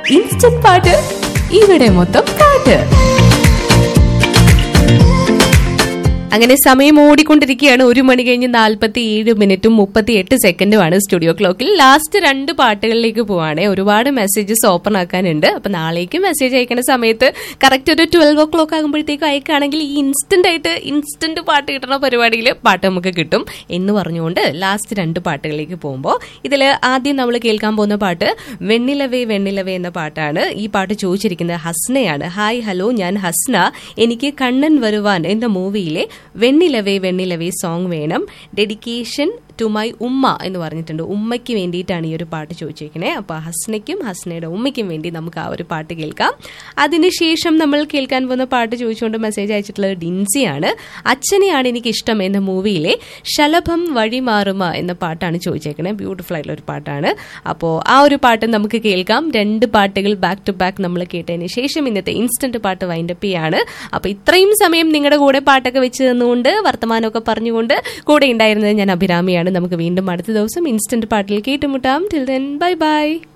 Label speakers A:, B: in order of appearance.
A: instant പാട്ട് ഇവിടെ മൊത്തം പാട്ട് അങ്ങനെ സമയം ഓടിക്കൊണ്ടിരിക്കുകയാണ് ഒരു മണി കഴിഞ്ഞ് നാൽപ്പത്തി ഏഴ് മിനിറ്റും മുപ്പത്തി എട്ട് സെക്കൻഡുമാണ് സ്റ്റുഡിയോ ക്ലോക്കിൽ ലാസ്റ്റ് രണ്ട് പാട്ടുകളിലേക്ക് പോവാണ് ഒരുപാട് മെസ്സേജസ് ഓപ്പൺ ആക്കാനുണ്ട് അപ്പൊ നാളേക്ക് മെസ്സേജ് അയക്കുന്ന സമയത്ത് കറക്റ്റ് ഒരു ട്വൽവ് ഓ ക്ലോക്ക് ആകുമ്പോഴത്തേക്കും അയക്കുകയാണെങ്കിൽ ഈ ഇൻസ്റ്റന്റ് ആയിട്ട് ഇൻസ്റ്റന്റ് പാട്ട് കിട്ടുന്ന പരിപാടിയിൽ പാട്ട് നമുക്ക് കിട്ടും എന്ന് പറഞ്ഞുകൊണ്ട് ലാസ്റ്റ് രണ്ട് പാട്ടുകളിലേക്ക് പോകുമ്പോൾ ഇതിൽ ആദ്യം നമ്മൾ കേൾക്കാൻ പോകുന്ന പാട്ട് വെണ്ണിലവേ വെണ്ണിലവേ എന്ന പാട്ടാണ് ഈ പാട്ട് ചോദിച്ചിരിക്കുന്നത് ഹസ്നയാണ് ഹായ് ഹലോ ഞാൻ ഹസ്ന എനിക്ക് കണ്ണൻ വരുവാൻ എന്ന മൂവിയിലെ വെണ്ണിലവേ വെണ്ണിലവേ സോങ് വേണം ഡെഡിക്കേഷൻ ടു മൈ ഉമ്മ എന്ന് പറഞ്ഞിട്ടുണ്ട് ഉമ്മയ്ക്ക് വേണ്ടിയിട്ടാണ് ഈ ഒരു പാട്ട് ചോദിച്ചിരിക്കുന്നത് അപ്പോൾ ഹസ്നയ്ക്കും ഹസ്നയുടെ ഉമ്മയ്ക്കും വേണ്ടി നമുക്ക് ആ ഒരു പാട്ട് കേൾക്കാം അതിനുശേഷം നമ്മൾ കേൾക്കാൻ പോകുന്ന പാട്ട് ചോദിച്ചുകൊണ്ട് മെസ്സേജ് അയച്ചിട്ടുള്ളത് ഡിൻസിയാണ് അച്ഛനെയാണ് എനിക്ക് ഇഷ്ടം എന്ന മൂവിയിലെ ശലഭം വഴിമാറുമ എന്ന പാട്ടാണ് ചോദിച്ചേക്കുന്നത് ബ്യൂട്ടിഫുൾ ആയിട്ടുള്ള ഒരു പാട്ടാണ് അപ്പോൾ ആ ഒരു പാട്ട് നമുക്ക് കേൾക്കാം രണ്ട് പാട്ടുകൾ ബാക്ക് ടു ബാക്ക് നമ്മൾ കേട്ടതിന് ശേഷം ഇന്നത്തെ ഇൻസ്റ്റന്റ് പാട്ട് വൈൻഡപ്പ് ചെയ്യാണ് അപ്പോൾ ഇത്രയും സമയം നിങ്ങളുടെ കൂടെ പാട്ടൊക്കെ വെച്ച് തന്നുകൊണ്ട് വർത്തമാനമൊക്കെ പറഞ്ഞുകൊണ്ട് കൂടെ ഉണ്ടായിരുന്നത് ഞാൻ അഭിരാമിയാണ് നമുക്ക് വീണ്ടും അടുത്ത ദിവസം ഇൻസ്റ്റന്റ് പാട്ടിൽ കേട്ടുമുട്ടാം ടിൽ ദെൻ ബൈ ബൈ